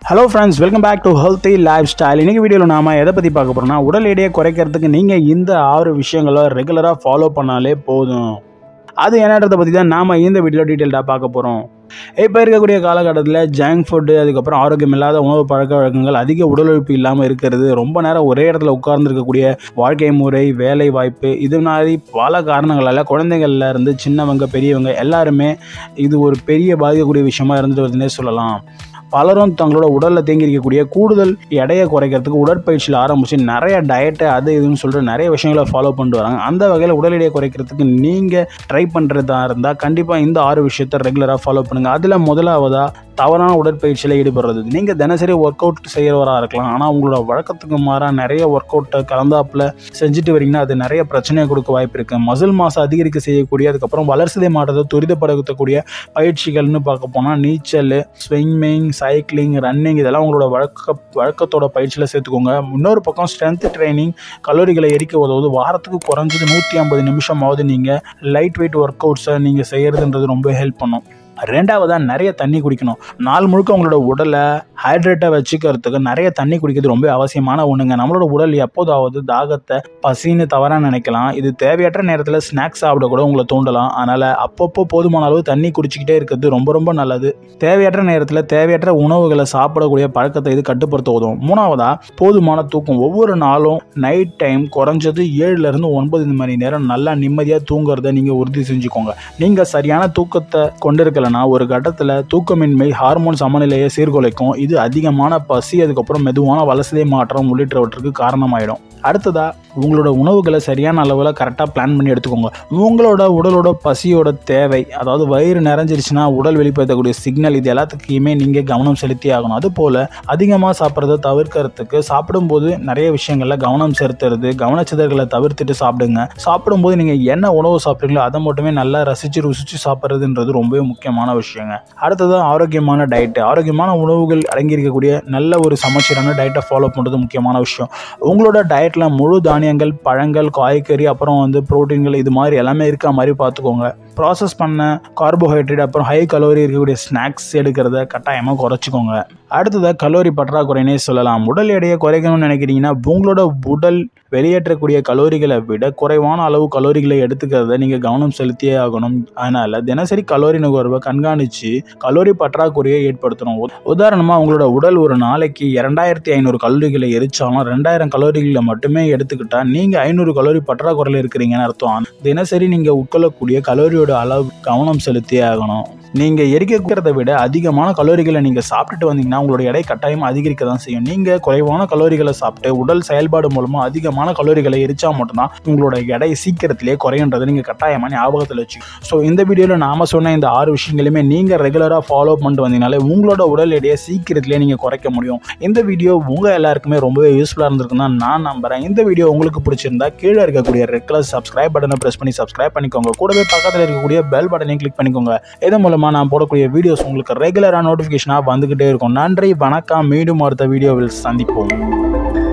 hello friends welcome back to healthy lifestyle இன்றைக்கி வீடியோவில் நாம எதை பற்றி பார்க்க போகிறோம்னா உடல் எடையை குறைக்கிறதுக்கு நீங்கள் இந்த ஆறு விஷயங்களை ரெகுலராக ஃபாலோ பண்ணாலே போதும் அது என்னன்றதை பற்றி தான் நாம் இந்த வீடியோ டீட்டெயில்டாக பார்க்க போகிறோம் இப்போ இருக்கக்கூடிய காலகட்டத்தில் ஜங்க் ஃபுட்டு அதுக்கப்புறம் ஆரோக்கியம் இல்லாத உணவு பழக்க வழக்கங்கள் அதிக உடல் உழைப்பு இல்லாமல் இருக்கிறது ரொம்ப நேரம் ஒரே இடத்துல உட்கார்ந்துருக்கக்கூடிய வாழ்க்கை முறை வேலை வாய்ப்பு இது மாதிரி பல காரணங்களால் குழந்தைகள்ல இருந்து சின்னவங்க பெரியவங்க எல்லாருமே இது ஒரு பெரிய பாதிக்கக்கூடிய விஷயமா இருந்துட்டு வருதுன்னே சொல்லலாம் பலரும் தங்களோட உடலில் தேங்கி இருக்கக்கூடிய கூடுதல் எடையை குறைக்கிறதுக்கு உடற்பயிற்சியில் ஆரம்பித்து நிறைய டயட்டு அது இதுன்னு சொல்லிட்டு நிறைய விஷயங்களை ஃபாலோ பண்ணிட்டு வராங்க அந்த வகையில் உடல் எடையை குறைக்கிறதுக்கு நீங்கள் ட்ரை பண்ணுறதா இருந்தால் கண்டிப்பாக இந்த ஆறு விஷயத்தை ரெகுலராக ஃபாலோ பண்ணுங்கள் அதில் முதலாவதாக தவறான உடற்பயிற்சியில் ஈடுபடுறது நீங்கள் தினசரி ஒர்க் அவுட் செய்கிறவராக இருக்கலாம் ஆனால் உங்களோட வழக்கத்துக்கு மாறாக நிறைய ஒர்க் அவுட்டை கலந்தாப்பில் செஞ்சுட்டு வரீங்கன்னா அது நிறைய பிரச்சனையை கொடுக்க வாய்ப்பு இருக்குது மசில் மாசம் அதிகரிக்க செய்யக்கூடிய அதுக்கப்புறம் வளர்சிதை மாற்றத்தை துரிதப்படுத்தக்கூடிய பயிற்சிகள்னு பார்க்க போனால் நீச்சல் ஸ்விம்மிங் சைக்கிளிங் ரன்னிங் இதெல்லாம் உங்களோட வழக்க வழக்கத்தோட பயிற்சியில் சேர்த்துக்கோங்க இன்னொரு பக்கம் ஸ்ட்ரென்த் ட்ரைனிங் கலோரிகளை எரிக்க உதவுது வாரத்துக்கு குறைஞ்சது நூற்றி ஐம்பது நிமிஷமாவது நீங்கள் லைட் வெயிட் ஒர்க் அவுட்ஸை நீங்கள் செய்கிறதுன்றது ரொம்ப ஹெல்ப் பண்ணும் ரெண்டாவதாக நிறைய தண்ணி குடிக்கணும் நாள் முழுக்க உங்களோட உடலை ஹைட்ரேட்டாக வச்சுக்கிறதுக்கு நிறைய தண்ணி குடிக்கிறது ரொம்ப அவசியமான ஒன்றுங்க நம்மளோட உடல் எப்போதாவது தாகத்தை பசின்னு தவறாக நினைக்கலாம் இது தேவையற்ற நேரத்தில் ஸ்நாக்ஸ் சாப்பிட கூட உங்களை தூண்டலாம் அதனால் அப்பப்போ போதுமான அளவு தண்ணி குடிச்சிக்கிட்டே இருக்கிறது ரொம்ப ரொம்ப நல்லது தேவையற்ற நேரத்தில் தேவையற்ற உணவுகளை சாப்பிடக்கூடிய பழக்கத்தை இது கட்டுப்படுத்த உதவும் மூணாவதாக போதுமான தூக்கம் ஒவ்வொரு நாளும் நைட் டைம் குறைஞ்சது ஏழுலேருந்து ஒன்பது மணி நேரம் நல்லா நிம்மதியாக தூங்குறத நீங்கள் உறுதி செஞ்சுக்கோங்க நீங்கள் சரியான தூக்கத்தை கொண்டிருக்கலன்னா ஒரு கட்டத்தில் தூக்கமின்மை ஹார்மோன் சமநிலையை சீர்குலைக்கும் இது அதிகமான பசி அதுக்கப்புறம் மெதுவான வளர்சிதை மாற்றம் உள்ளிட்டவற்றுக்கு காரணமாயிடும் அடுத்ததா உங்களோட உணவுகளை சரியான அளவில் கரெக்டாக பிளான் பண்ணி எடுத்துக்கோங்க உங்களோட உடலோட பசியோட தேவை அதாவது வயிறு நிறைஞ்சிருச்சுன்னா உடல் வெளிப்படுத்தக்கூடிய சிக்னல் இது எல்லாத்துக்குமே நீங்கள் கவனம் செலுத்தி ஆகணும் அதுபோல் அதிகமாக சாப்பிட்றத தவிர்க்கிறதுக்கு சாப்பிடும்போது நிறைய விஷயங்களில் கவனம் செலுத்துறது கவனச்சிதறலை தவிர்த்துட்டு சாப்பிடுங்க சாப்பிடும்போது நீங்கள் என்ன உணவு சாப்பிட்றீங்களோ அதை மட்டுமே நல்லா ரசித்து ருசித்து சாப்பிட்றதுன்றது ரொம்பவே முக்கியமான விஷயங்க அடுத்தது ஆரோக்கியமான டயட்டு ஆரோக்கியமான உணவுகள் அடங்கியிருக்கக்கூடிய நல்ல ஒரு சமச்சீரான டயட்டை ஃபாலோ பண்ணுறது முக்கியமான விஷயம் உங்களோட டயட்டில் முழு தானியங்கள் பழங்கள் காய்கறி அப்புறம் வந்து ப்ரோட்டீன்கள் இது மாதிரி எல்லாமே இருக்க மாதிரி பார்த்துக்கோங்க ப்ராசஸ் பண்ண கார்போஹைட்ரேட் அப்புறம் ஹை கலோரி இருக்கக்கூடிய ஸ்நாக்ஸ் எடுக்கிறத கட்டாயமாக குறைச்சிக்கோங்க அடுத்ததாக கலோரி பற்றாக்குறைனே சொல்லலாம் உடல் எடையை குறைக்கணும்னு நினைக்கிறீங்கன்னா உங்களோட உடல் வெளியேற்றக்கூடிய கலோரிகளை விட குறைவான அளவு கலோரிகளை எடுத்துக்கிறத நீங்கள் கவனம் செலுத்தியே ஆகணும் அதனால் தினசரி கலோரி நுகர்வை கண்காணித்து கலோரி பற்றாக்குறையை ஏற்படுத்தணும் உதாரணமாக உங்களோட உடல் ஒரு நாளைக்கு இரண்டாயிரத்தி ஐநூறு கலோரிகளை எரிச்சாலும் ரெண்டாயிரம் கலோரிகளை மட்டுமே எடுத்துக்கிட்டால் நீங்கள் ஐநூறு கலோரி பற்றாக்குறையில் இருக்கிறீங்கன்னு அர்த்தம் தினசரி நீங்கள் உட்கொள்ளக்கூடிய கலோரியோட அளவு கவனம் செலுத்தியே ஆகணும் நீங்கள் எரிக்கிறத விட அதிகமான கலோரிகளை நீங்கள் சாப்பிட்டுட்டு வந்தீங்கன்னா உங்களோட எடை கட்டாயமாக அதிகரிக்க தான் செய்யும் நீங்கள் குறைவான கலோரிகளை சாப்பிட்டு உடல் செயல்பாடு மூலமாக அதிகமான கலோரிகளை எரிச்சா மட்டும்தான் உங்களோட எடை சீக்கிரத்திலே குறையன்றதை நீங்கள் கட்டாயமாக ஞாபகத்தில் வச்சு ஸோ இந்த வீடியோவில் நாம சொன்ன இந்த ஆறு விஷயங்களையுமே நீங்கள் ரெகுலராக ஃபாலோ பண்ணிட்டு வந்தீங்கனாலே உங்களோட உடல் எடையை சீக்கிரத்திலே நீங்கள் குறைக்க முடியும் இந்த வீடியோ உங்கள் எல்லாருக்குமே ரொம்பவே யூஸ்ஃபுல்லாக இருந்திருக்குன்னு நான் நம்புகிறேன் இந்த வீடியோ உங்களுக்கு பிடிச்சிருந்தா கீழே இருக்கக்கூடிய ரெட் கலர் சப்ஸ்கிரைப் பட்டனை ப்ரெஸ் பண்ணி சப்ஸ்கிரைப் பண்ணிக்கோங்க கூடவே பக்கத்தில் இருக்கக்கூடிய பெல் பட்டனையும் கிளிக் பண்ணிக்கோங்க இதன் மூலமாக நான் போடக்கூடிய வீடியோஸ் உங்களுக்கு ரெகுலராக நோட்டிஃபிகேஷனாக வந்துக்கிட்டே இருக்கும் நன்றி வணக்கம் மீண்டும் அடுத்த வீடியோவில் சந்திப்போம்